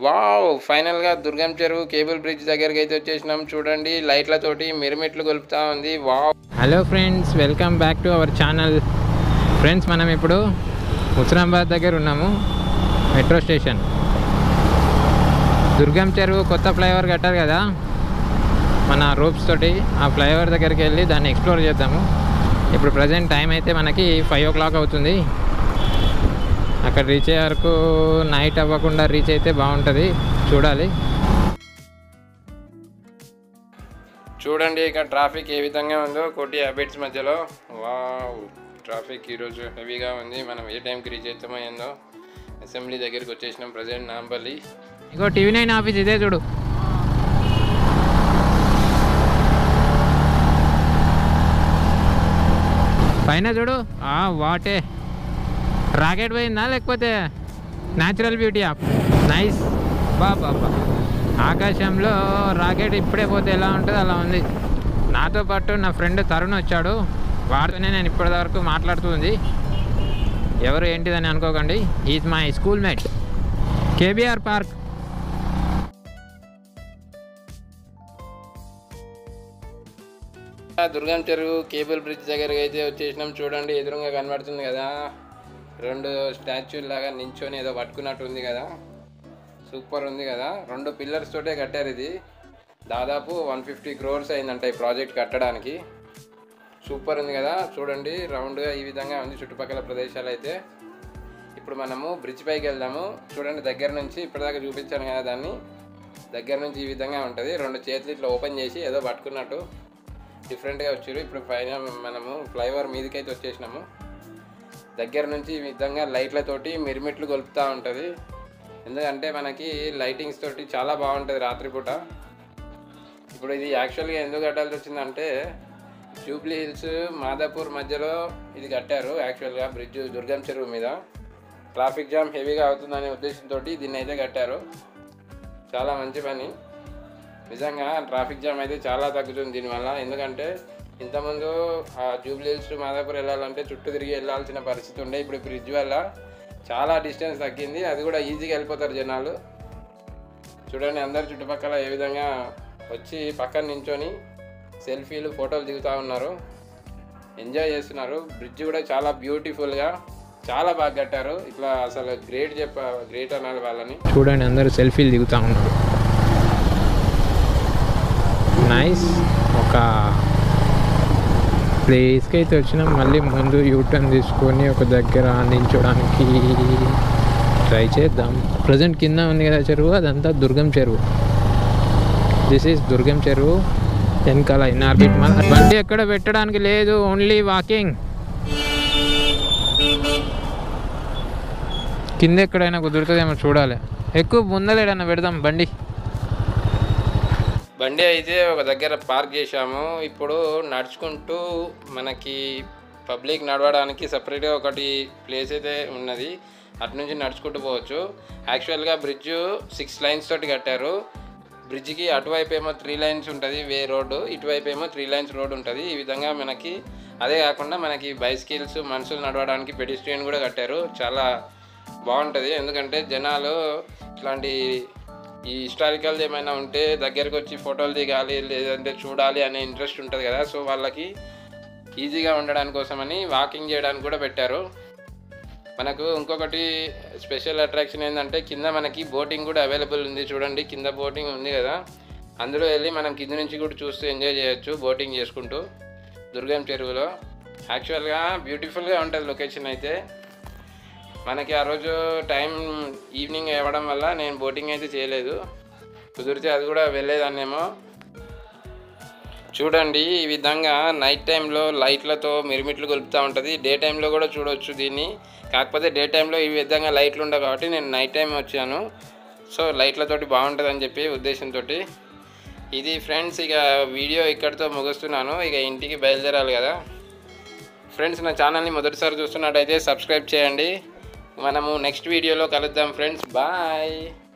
wow ఫైనల్గా దుర్గం Cheruvu cable bridge దగ్గరికి అయితే వచ్చేసినాం చూడండి లైట్లతోటి మిరుమిట్లు కొలుపుతా ఉంది wow hello friends welcome back to our channel friends మనం ఇప్పుడు హుస్నాబాద్ దగ్గర ఉన్నాము మెట్రో స్టేషన్ దుర్గం చెరువు కొత్త ఫ్లైఓవర్ కట్టారు కదా మన రోప్స్ తోటి ఆ ఫ్లైఓవర్ దగ్గరికి వెళ్ళి దాన్ని ఎక్స్ప్లోర్ చేద్దాము ఇప్పుడు ప్రజెంట్ టైం అయితే మనకి ఫైవ్ ఓ క్లాక్ అవుతుంది అక్కడ రీచ్ అయ్యే వరకు నైట్ అవ్వకుండా రీచ్ అయితే బాగుంటుంది చూడాలి చూడండి ఇక్కడ ట్రాఫిక్ ఏ విధంగా ఉందో కోటి హ్యాబిట్స్ మధ్యలో వావ్ ట్రాఫిక్ ఈరోజు హెవీగా ఉంది మనం ఏ టైంకి రీచ్ అవుతామో ఏందో అసెంబ్లీ దగ్గరికి వచ్చేసినాం ప్రజెంట్ నాంపల్లి ఇగో టీవీ నైన్ ఆఫీస్ ఇదే చూడు పైన చూడు ఆ వాటే రాకెట్ పోయిందా లేకపోతే న్యాచురల్ బ్యూటీ ఆఫ్ నైస్ బా బాబా ఆకాశంలో రాకెట్ ఇప్పుడే పోతే ఎలా ఉంటుందో అలా ఉంది నాతో పాటు నా ఫ్రెండ్ తరుణ్ వచ్చాడు వాడితోనే నేను ఇప్పటివరకు మాట్లాడుతుంది ఎవరు ఏంటిదని అనుకోకండి is my schoolmate KBR park Durgam Cheruvu cable bridge దగ్గరికి అయితే వచ్చేసినాం చూడండి ఎదురుగా కనబడుతుంది కదా రెండు స్టాచ్యూల్ లాగా నించొని ఏదో పట్టుకున్నట్టు ఉంది కదా సూపర్ ఉంది కదా రెండు పిల్లర్స్ తోటే కట్టారు ఇది దాదాపు వన్ ఫిఫ్టీ క్రోర్స్ అయిందంట ఈ ప్రాజెక్ట్ కట్టడానికి సూపర్ ఉంది కదా చూడండి రౌండ్గా ఈ విధంగా ఉంది చుట్టుపక్కల ప్రదేశాలు అయితే ఇప్పుడు మనము బ్రిడ్జ్ పైకి వెళ్దాము చూడండి దగ్గర నుంచి ఇప్పటిదాకా చూపించాను కదా దాన్ని దగ్గర నుంచి ఈ విధంగా ఉంటుంది రెండు చేతులు ఇట్లా ఓపెన్ చేసి ఏదో పట్టుకున్నట్టు డిఫరెంట్గా వచ్చారు ఇప్పుడు పైన మనము ఫ్లైఓవర్ మీదకైతే వచ్చేసినాము దగ్గర నుంచి ఈ విధంగా లైట్లతోటి మిరుమిట్లు కొలుపుతూ ఉంటుంది ఎందుకంటే మనకి లైటింగ్స్ తోటి చాలా బాగుంటుంది రాత్రిపూట ఇప్పుడు ఇది యాక్చువల్గా ఎందుకు కట్టాల్సి వచ్చిందంటే జూబ్లీ హిల్స్ మాదాపూర్ మధ్యలో ఇది కట్టారు యాక్చువల్గా బ్రిడ్జ్ దుర్గం చెరువు మీద ట్రాఫిక్ జామ్ హెవీగా అవుతుందనే ఉద్దేశంతో దీన్ని అయితే కట్టారు చాలా మంచి పని నిజంగా ట్రాఫిక్ జామ్ అయితే చాలా తగ్గుతుంది దీనివల్ల ఎందుకంటే ఇంతకుముందు ఆ జూబ్లీ హిల్స్ టు మాదాపూర్ వెళ్ళాలంటే చుట్టూ తిరిగి వెళ్ళాల్సిన పరిస్థితి ఉండే ఇప్పుడు బ్రిడ్జ్ వల్ల చాలా డిస్టెన్స్ తగ్గింది అది కూడా ఈజీగా వెళ్ళిపోతారు జనాలు చూడండి అందరు చుట్టుపక్కల ఏ విధంగా వచ్చి పక్కన నించొని సెల్ఫీలు ఫోటోలు దిగుతూ ఉన్నారు ఎంజాయ్ చేస్తున్నారు బ్రిడ్జ్ కూడా చాలా బ్యూటిఫుల్గా చాలా బాగా కట్టారు ఇట్లా అసలు గ్రేట్ చెప్ప గ్రేట్ అనాలి వాళ్ళని చూడండి అందరూ సెల్ఫీలు దిగుతూ ఉన్నారు నైస్ ఒక ప్లేస్కి అయితే వచ్చినాం మళ్ళీ ముందు యూటర్న్ తీసుకొని ఒక దగ్గర నించోడానికి ట్రై చేద్దాం ప్రజెంట్ కింద ఉంది కదా చెరువు అదంతా దుర్గం చెరువు దిస్ ఈస్ దుర్గం చెరువు వెనకాల ఇన్ఆర్బిట్ మన బండి ఎక్కడ పెట్టడానికి లేదు ఓన్లీ వాకింగ్ కింద ఎక్కడైనా కుదురుతుందేమో చూడాలి ఎక్కువ ముందలేడన్నా పెడదాం బండి బండి అయితే ఒక దగ్గర పార్క్ చేశాము ఇప్పుడు నడుచుకుంటూ మనకి పబ్లిక్ నడవడానికి సపరేట్గా ఒకటి ప్లేస్ అయితే ఉన్నది అటు నుంచి నడుచుకుంటూ పోవచ్చు యాక్చువల్గా బ్రిడ్జ్ సిక్స్ లైన్స్ తోటి కట్టారు బ్రిడ్జ్కి అటువైపు ఏమో త్రీ లైన్స్ ఉంటుంది వే రోడ్డు ఇటువైపు ఏమో త్రీ లైన్స్ రోడ్ ఉంటుంది ఈ విధంగా మనకి అదే కాకుండా మనకి బైసికల్స్ మనుషులు నడవడానికి పెడిస్ట్రియన్ కూడా కట్టారు చాలా బాగుంటుంది ఎందుకంటే జనాలు ఇట్లాంటి ఈ హిస్టారికల్ ఏమైనా ఉంటే దగ్గరకు వచ్చి ఫోటోలు దిగాలి లేదంటే చూడాలి అనే ఇంట్రెస్ట్ ఉంటుంది కదా సో వాళ్ళకి ఈజీగా ఉండడానికి కోసమని వాకింగ్ చేయడానికి కూడా పెట్టారు మనకు ఇంకొకటి స్పెషల్ అట్రాక్షన్ ఏంటంటే కింద మనకి బోటింగ్ కూడా అవైలబుల్ ఉంది చూడండి కింద బోటింగ్ ఉంది కదా అందులో వెళ్ళి మనం కింద నుంచి కూడా చూస్తూ ఎంజాయ్ చేయొచ్చు బోటింగ్ చేసుకుంటూ దుర్గం చెరువులో యాక్చువల్గా బ్యూటిఫుల్గా ఉంటుంది లొకేషన్ అయితే మనకి ఆ రోజు టైం ఈవినింగ్ అవ్వడం వల్ల నేను బోటింగ్ అయితే చేయలేదు కుదిరితే అది కూడా వెళ్ళేదాన్నేమో చూడండి ఈ విధంగా నైట్ టైంలో లైట్లతో మిరుమిట్లు గొలుపుతూ ఉంటుంది డే టైంలో కూడా చూడవచ్చు దీన్ని కాకపోతే డే టైంలో ఈ విధంగా లైట్లు ఉండవు కాబట్టి నేను నైట్ టైం వచ్చాను సో లైట్లతోటి బాగుంటుంది అని చెప్పి ఉద్దేశంతో ఇది ఫ్రెండ్స్ ఇక వీడియో ఇక్కడితో ముగిస్తున్నాను ఇక ఇంటికి బయలుదేరాలి కదా ఫ్రెండ్స్ నా ఛానల్ని మొదటిసారి చూస్తున్నట్టయితే సబ్స్క్రైబ్ చేయండి మనము నెక్స్ట్ వీడియోలో కలుద్దాం ఫ్రెండ్స్ బాయ్